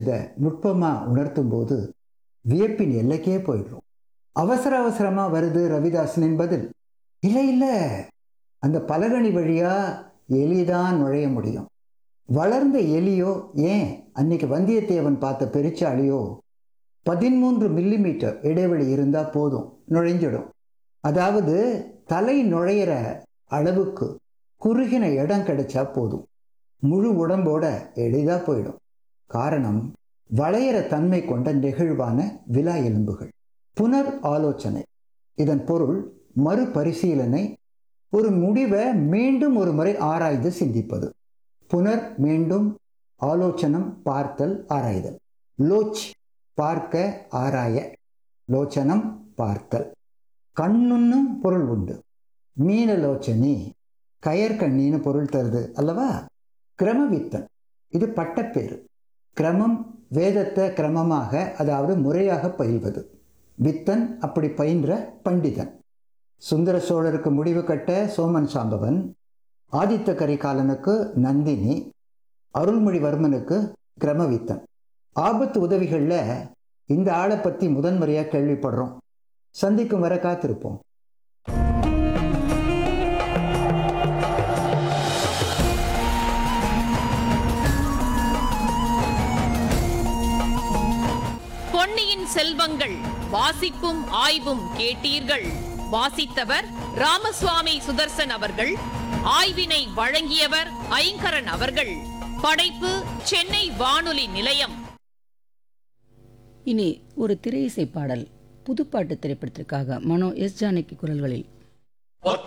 இதை நுட்பமாக உணர்த்தும் போது வியப்பின் எல்லைக்கே போயிடும் அவசர அவசரமாக வருது ரவிதாசனின் பதில் இல்லை இல்லை அந்த பலகணி வழியா எலிதான் நுழைய முடியும் வளர்ந்த எலியோ ஏன் அன்னைக்கு வந்தியத்தேவன் பார்த்த பெருச்சாளியோ பதிமூன்று மில்லிமீட்டர் இடைவெளி இருந்தால் போதும் நுழைஞ்சிடும் அதாவது தலை நுழையிற அளவுக்கு குறுகின இடம் கிடைச்சா போதும் முழு உடம்போட எளிதாக போயிடும் காரணம் வளையிற தன்மை கொண்ட நெகிழ்வான விலா எலும்புகள் புனர் ஆலோசனை இதன் பொருள் மறுபரிசீலனை ஒரு முடிவை மீண்டும் ஒரு முறை ஆராய்ந்து சிந்திப்பது புனர் மீண்டும் ஆலோசனம் பார்த்தல் ஆராய்தல் லோச் பார்க்க ஆராய லோச்சனம் பார்த்தல் கண்ணுன்னும் பொருள் உண்டு மீனலோச்சனி கயற்கண்ணின்னு பொருள் தருது அல்லவா கிரமவித்தன் இது பட்டப்பேரு கிரமம் வேதத்தை கிரமமாக அதாவது முறையாக பயில்வது வித்தன் அப்படி பயின்ற பண்டிதன் சுந்தர சோழருக்கு முடிவு கட்ட சோமன் சாம்பவன் ஆதித்த கரிகாலனுக்கு நந்தினி அருள்மொழிவர்மனுக்கு கிரமவித்தன் ஆபத்து உதவிகளில் இந்த ஆளை பற்றி முதன்முறையாக கேள்விப்படுறோம் சந்திக்கும் வர காத்திருப்போம் பொன்னியின் செல்வங்கள் வாசிப்பும் ஆய்வும் கேட்டீர்கள் வாசித்தவர் ராமசுவாமி சுதர்சன் அவர்கள் ஆய்வினை வழங்கியவர் ஐங்கரன் அவர்கள் படைப்பு சென்னை வானொலி நிலையம் இனி ஒரு திரை இசை பாடல் புதுப்பாட்டு திரைப்படத்திற்காக மனோ எஸ் ஜானகி குரல்களில்